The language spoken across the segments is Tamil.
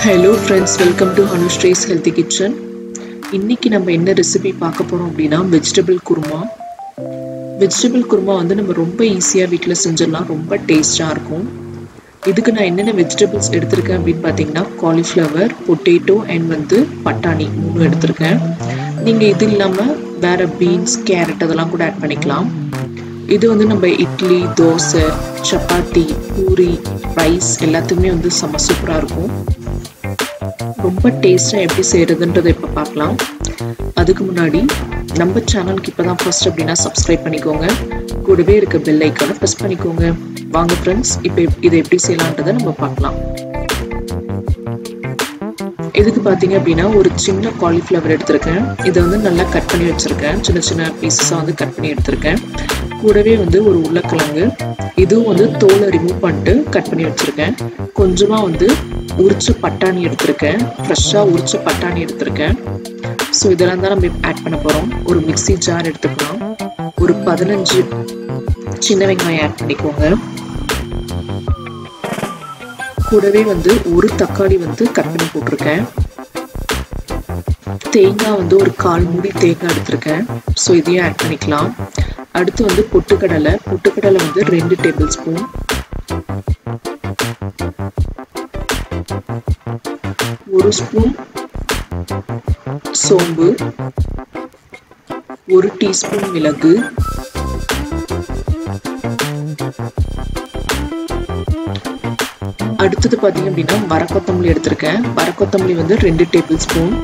hello friends welcome to Anusree's healthy kitchen இன்னைக்கு நம்ம என்ன ரெசிபி பார்க்க போகிறோம் அப்படின்னா வெஜிடபிள் குருமா வெஜிடபிள் குருமா வந்து நம்ம ரொம்ப ஈஸியாக வீட்டில் செஞ்சிடலாம் ரொம்ப டேஸ்டாக இருக்கும் இதுக்கு நான் என்னென்ன வெஜிடபிள்ஸ் எடுத்திருக்கேன் அப்படின்னு பார்த்தீங்கன்னா காலிஃப்ளவர் பொட்டேட்டோ அண்ட் வந்து பட்டாணி மூணு எடுத்திருக்கேன் நீங்கள் இது இல்லாமல் வேறு பீன்ஸ் கேரட் அதெல்லாம் கூட ஆட் பண்ணிக்கலாம் இது வந்து நம்ம இட்லி தோசை சப்பாத்தி பூரி ரைஸ் எல்லாத்துக்குமே வந்து செம்ம சூப்பராக இருக்கும் ரொம்ப டேஸ்ட்டாக எப்படி செய்கிறதுன்றதை இப்போ பார்க்கலாம் அதுக்கு முன்னாடி நம்ம சேனலுக்கு இப்போ தான் ஃபர்ஸ்ட் அப்படின்னா சப்ஸ்கிரைப் பண்ணிக்கோங்க கூடவே இருக்க பெல் ஐக்கானை ப்ரெஸ் பண்ணிக்கோங்க வாங்க ஃப்ரெண்ட்ஸ் இப்போ இதை எப்படி செய்யலான்றதை நம்ம பார்க்கலாம் இதுக்கு பார்த்தீங்க அப்படின்னா ஒரு சின்ன காலிஃப்ளவர் எடுத்திருக்கேன் இதை வந்து நல்லா கட் பண்ணி வச்சுருக்கேன் சின்ன சின்ன பீசஸாக வந்து கட் பண்ணி எடுத்திருக்கேன் கூடவே வந்து ஒரு உருளைக்கிழங்கு இதுவும் வந்து தோலை ரிமூவ் பண்ணிட்டு கட் பண்ணி வச்சுருக்கேன் கொஞ்சமாக வந்து உரிச்ச பட்டாணி எடுத்திருக்கேன் ஃப்ரெஷ்ஷாக உரிச்ச பட்டாணி எடுத்திருக்கேன் ஸோ இதெல்லாம் தான் நம்ம ஆட் பண்ண போகிறோம் ஒரு மிக்சி ஜார் எடுத்துக்கலாம் ஒரு பதினஞ்சு சின்ன வெங்காயம் ஆட் பண்ணிக்கோங்க கூடவே வந்து ஒரு தக்காளி வந்து கட் பண்ணி போட்டிருக்கேன் தேங்காய் வந்து ஒரு கால் மூடி தேங்காய் எடுத்திருக்கேன் ஸோ இதையும் ஆட் பண்ணிக்கலாம் அடுத்து வந்து பொட்டுக்கடலை பொட்டுக்கடலை வந்து ரெண்டு டேபிள் ஸ்பூன் ஒரு ஸ்பூன் சோம்பு ஒரு டீஸ்பூன் மிளகு அடுத்தது பார்த்தீங்க அப்படின்னா வரக்கொத்தமல்லி எடுத்திருக்கேன் வரக்கொத்தமல்லி வந்து ரெண்டு டேபிள் ஸ்பூன்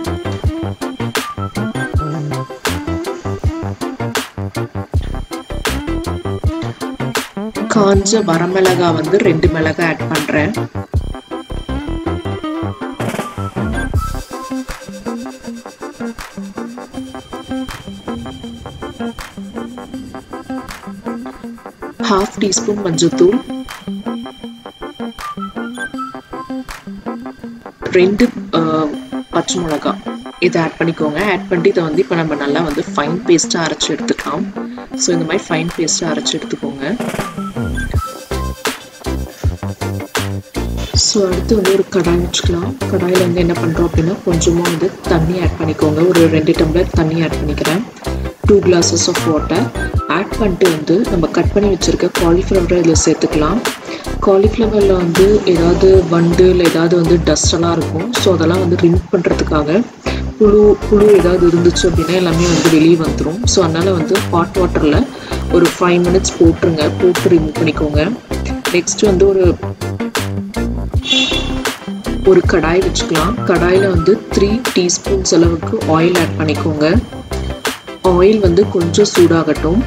காஞ்ச வரமிளகா வந்து ரெண்டு மிளகா ஆட் பண்றேன் ஹாஃப் டீஸ்பூன் மஞ்சத்தூள் ரெண்டு பச்சை மிளகா இதை ஆட் பண்ணிக்கோங்க ஆட் பண்ணிட்டு இதை வந்து இப்போ நம்ம நல்லா வந்து ஃபைன் பேஸ்ட்டாக அரைச்சி எடுத்துக்கலாம் ஸோ இந்த மாதிரி ஃபைன் பேஸ்ட்டாக அரைச்சி எடுத்துக்கோங்க ஸோ அடுத்து வந்து ஒரு கடாய் வச்சுக்கலாம் கடாயில் வந்து என்ன பண்ணுறோம் அப்படின்னா கொஞ்சமாக வந்து தண்ணி ஆட் பண்ணிக்கோங்க ஒரு ரெண்டு டம்ளர் தண்ணி ஆட் பண்ணிக்கிறேன் two glasses of water add பண்ணிட்டு வந்து நம்ம கட் பண்ணி வச்சுருக்க காலிஃப்ளவரை இதில் சேர்த்துக்கலாம் காலிஃப்ளவரில் வந்து ஏதாவது வண்டு இல்லை ஏதாவது வந்து டஸ்டெல்லாம் இருக்கும் ஸோ அதெல்லாம் வந்து ரிமூவ் பண்ணுறதுக்காக புழு புழு ஏதாவது இருந்துச்சு அப்படின்னா எல்லாமே வந்து வெளியே வந்துடும் ஸோ அதனால் வந்து ஹாட் வாட்டரில் ஒரு ஃபைவ் மினிட்ஸ் போட்டுருங்க போட்டு ரிமூவ் பண்ணிக்கோங்க நெக்ஸ்ட் வந்து ஒரு ஒரு கடாய் வச்சுக்கலாம் கடாயில் வந்து த்ரீ டீஸ்பூன்ஸ் அளவுக்கு ஆயில் ஆட் பண்ணிக்கோங்க ஆயில் வந்து கொஞ்சம் சூடாகட்டும்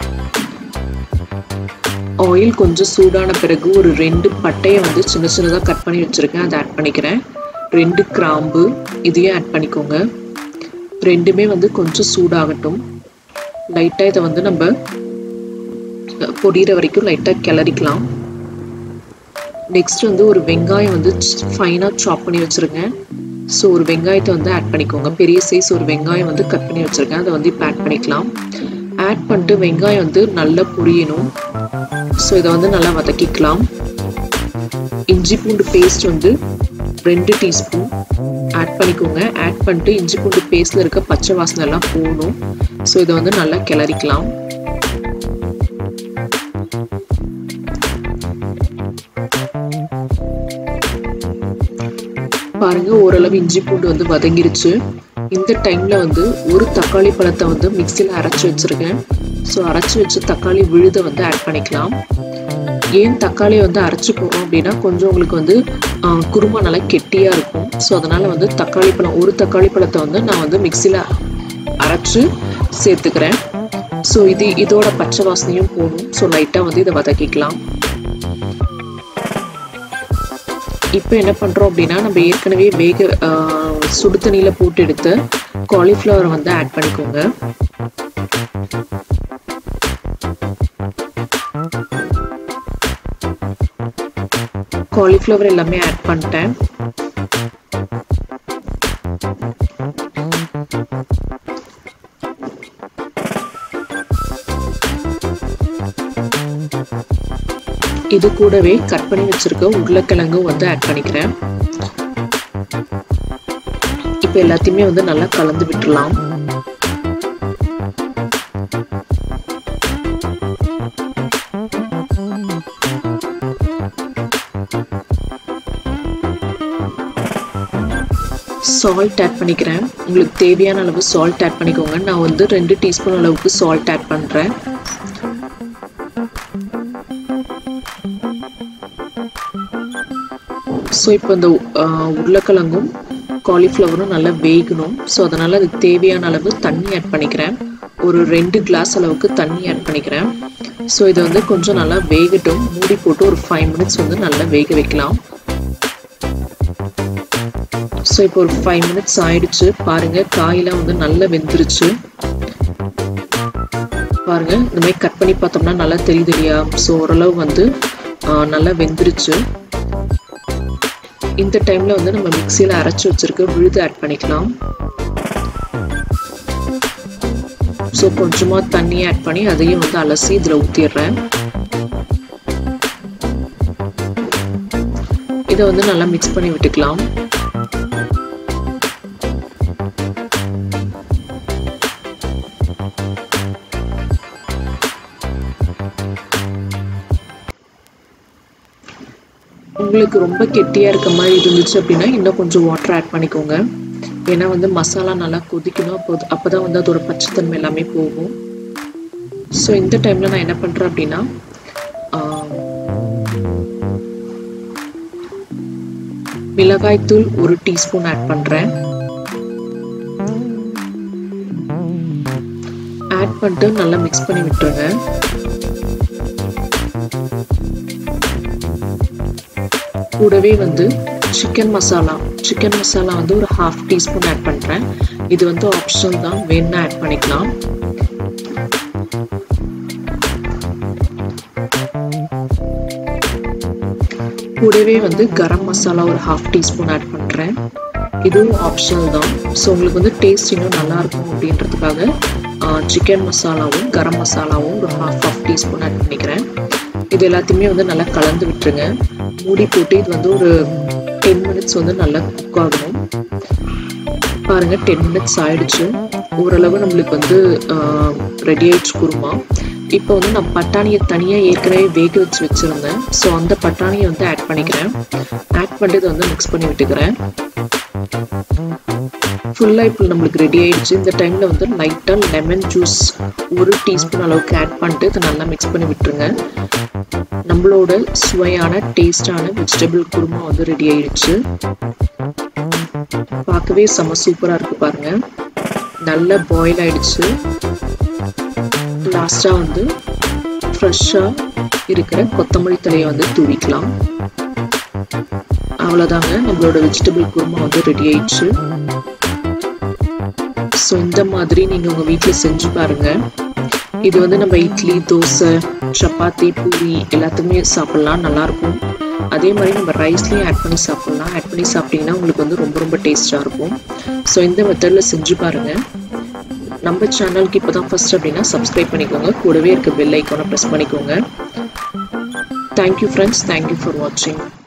ஆயில் கொஞ்சம் சூடான பிறகு ஒரு ரெண்டு பட்டையை வந்து சின்ன சின்னதாக கட் பண்ணி வச்சுருக்கேன் அதை ஆட் பண்ணிக்கிறேன் ரெண்டு கிராம்பு இதையும் ஆட் பண்ணிக்கோங்க ரெண்டுமே வந்து கொஞ்சம் சூடாகட்டும் லைட்டாக இதை வந்து நம்ம பொடிகிற வரைக்கும் லைட்டாக கிளறிக்கலாம் நெக்ஸ்ட் வந்து ஒரு வெங்காயம் வந்து ஃபைனாக சாப் பண்ணி வச்சுருக்கேன் ஸோ ஒரு வெங்காயத்தை வந்து ஆட் பண்ணிக்கோங்க பெரிய சைஸ் ஒரு வெங்காயம் வந்து கட் பண்ணி வச்சுருக்கேன் அதை வந்து இப்போ ஆட் பண்ணிக்கலாம் ஆட் பண்ணிட்டு வெங்காயம் வந்து நல்லா புரியணும் ஸோ இதை வந்து நல்லா வதக்கிக்கலாம் இஞ்சி பூண்டு பேஸ்ட் வந்து ரெண்டு டீஸ்பூன் ஆட் பண்ணிக்கோங்க ஆட் பண்ணிட்டு இஞ்சி பூண்டு பேஸ்டில் இருக்க பச்சை வாசனை எல்லாம் போகணும் ஸோ இதை வந்து நல்லா கிளறிக்கலாம் பாருங்க ஓரளவு இஞ்சி பூண்டு வந்து வதங்கிருச்சு இந்த டைம்ல வந்து ஒரு தக்காளி பழத்தை வந்து மிக்சியில் அரைச்சி வச்சிருக்கேன் ஸோ அரைச்சி வச்சு தக்காளி விழுதை வந்து ஆட் பண்ணிக்கலாம் ஏன் தக்காளியை வந்து அரைச்சி போடுறோம் அப்படின்னா கொஞ்சம் உங்களுக்கு வந்து குருமா நல்லா கெட்டியாக இருக்கும் ஸோ அதனால் வந்து தக்காளி பழம் ஒரு தக்காளி பழத்தை வந்து நான் வந்து மிக்சியில் அரைச்சி சேர்த்துக்கிறேன் ஸோ இது இதோட பச்சை வாசனையும் போகணும் ஸோ லைட்டாக வந்து இதை வதக்கிக்கலாம் இப்போ என்ன பண்ணுறோம் அப்படின்னா நம்ம ஏற்கனவே வேக சுடு தண்ணியில் போட்டு எடுத்து காலிஃப்ளவரை வந்து ஆட் பண்ணிக்கோங்க காலிஃப்ளவர் எல்லாமே ஆட் பண்ணிட்டேன் இது கூடவே கட் பண்ணி வச்சிருக்க உருளைக்கிழங்கும் வந்து ஆட் பண்ணிக்கிறேன் இது எல்லாத்தையுமே வந்து நல்லா கலந்து விட்டுடலாம் சால்ட் ஆட் பண்ணிக்கிறேன் உங்களுக்கு தேவையான அளவு சால்ட் ஆட் பண்ணிக்கோங்க நான் வந்து ரெண்டு டீஸ்பூன் அளவுக்கு சால்ட் ஆட் பண்ணுறேன் ஸோ இப்போ இந்த உருளைக்கிழங்கும் காலிஃப்ளவரும் நல்லா வேகணும் ஸோ அதனால் அதுக்கு தேவையான அளவு தண்ணி ஆட் பண்ணிக்கிறேன் ஒரு ரெண்டு கிளாஸ் அளவுக்கு தண்ணி ஆட் பண்ணிக்கிறேன் ஸோ இதை வந்து கொஞ்சம் நல்லா வேகட்டும் மூடி போட்டு ஒரு ஃபைவ் மினிட்ஸ் வந்து நல்லா வேக வைக்கலாம் ஸோ இப்போ ஒரு ஃபைவ் மினிட்ஸ் ஆயிடுச்சு பாருங்க காயெல்லாம் வந்து நல்லா வெந்துருச்சு பாருங்க இந்த மாதிரி கட் பண்ணி பார்த்தோம்னா நல்லா தெரியுது இல்லையா ஸோ ஓரளவு வந்து நல்லா வெந்துருச்சு இந்த டைம்ல வந்து நம்ம மிக்சியில் அரைச்சி வச்சிருக்க விழுது ஆட் பண்ணிக்கலாம் ஸோ கொஞ்சமாக தண்ணி ஆட் பண்ணி அதையும் வந்து அலசி இதில் ஊற்றிடுறேன் இதை வந்து நல்லா மிக்ஸ் பண்ணி விட்டுக்கலாம் உங்களுக்கு ரொம்ப கெட்டியாக இருக்க மாதிரி இருந்துச்சு அப்படின்னா இன்னும் கொஞ்சம் வாட்டர் ஆட் பண்ணிக்கோங்க ஏன்னா வந்து மசாலா நல்லா கொதிக்கணும் அப்போ அப்போ தான் வந்து அதோட பச்சைத்தன்மை எல்லாமே போகும் ஸோ இந்த டைமில் நான் என்ன பண்ணுறேன் அப்படின்னா மிளகாய்த்தூள் ஒரு டீஸ்பூன் ஆட் பண்ணுறேன் ஆட் பண்ணிட்டு நல்லா மிக்ஸ் பண்ணி விட்டுருங்க கூடவே வந்து சிக்கன் மசாலா சிக்கன் மசாலா வந்து ஒரு ஹாஃப் டீஸ்பூன் ஆட் பண்ணுறேன் இது வந்து ஆப்ஷனல் தான் வேணும்னா ஆட் பண்ணிக்கலாம் கூடவே வந்து கரம் மசாலா ஒரு ஹாஃப் டீஸ்பூன் ஆட் பண்ணுறேன் இதுவும் ஆப்ஷனல் தான் ஸோ உங்களுக்கு வந்து டேஸ்ட் இன்னும் நல்லா இருக்கும் அப்படின்றதுக்காக சிக்கன் மசாலாவும் கரம் மசாலாவும் ஒரு ஹாஃப் ஹாஃப் டீஸ்பூன் ஆட் பண்ணிக்கிறேன் இது எல்லாத்தையுமே வந்து நல்லா கலந்து விட்டுருங்க மூடி போட்டு இது வந்து ஒரு டென் மினிட்ஸ் வந்து நல்லா குக் ஆகணும் பாருங்க டென் மினிட்ஸ் ஆயிடுச்சு ஓரளவு நம்மளுக்கு வந்து ரெடி ஆயிடுச்சு குருமா இப்போ வந்து நான் பட்டாணியை தனியாக ஏற்கனவே வேக வச்சு வச்சுருந்தேன் ஸோ அந்த பட்டாணியை வந்து ஆட் பண்ணிக்கிறேன் ஆட் பண்ணிட்டு இதை வந்து மிக்ஸ் பண்ணி விட்டுக்கிறேன் ஃபுல்லாக இப்போ நம்மளுக்கு ரெடி ஆயிடுச்சு இந்த டைமில் வந்து லைட்டாக லெமன் ஜூஸ் ஒரு டீஸ்பூன் அளவுக்கு ஆட் பண்ணிட்டு இதை நல்லா மிக்ஸ் பண்ணி விட்டுருங்க நம்மளோட சுவையான டேஸ்டான வெஜிடபிள் குருமா வந்து ரெடி ஆயிடுச்சு பார்க்கவே செம்ம சூப்பராக இருக்கு பாருங்க நல்லா பாயில் ஆயிடுச்சு லாஸ்டாக வந்து ஃப்ரெஷ்ஷாக இருக்கிற கொத்தமல்லி தலையை வந்து தூவிக்கலாம் அவ்வளோதாங்க நம்மளோட வெஜிடபிள் குருமா வந்து ரெடி ஆயிடுச்சு ஸோ இந்த மாதிரி நீங்கள் உங்கள் வீட்டில் செஞ்சு பாருங்கள் இது வந்து நம்ம இட்லி தோசை சப்பாத்தி பூரி எல்லாத்துக்குமே சாப்பிட்லாம் நல்லாயிருக்கும் அதே மாதிரி நம்ம ரைஸ்லேயும் ஆட் பண்ணி சாப்பிட்லாம் ஆட் பண்ணி சாப்பிட்டிங்கன்னா உங்களுக்கு வந்து ரொம்ப ரொம்ப டேஸ்ட்டாக இருக்கும் ஸோ இந்த மெத்தடில் செஞ்சு பாருங்கள் நம்ம சேனலுக்கு இப்போ தான் ஃபஸ்ட் அப்படின்னா சப்ஸ்கிரைப் பண்ணிக்கோங்க கூடவே இருக்க பெல் ஐக்கானை ப்ரெஸ் பண்ணிக்கோங்க தேங்க்யூ ஃப்ரெண்ட்ஸ் தேங்க்யூ ஃபார் வாட்சிங்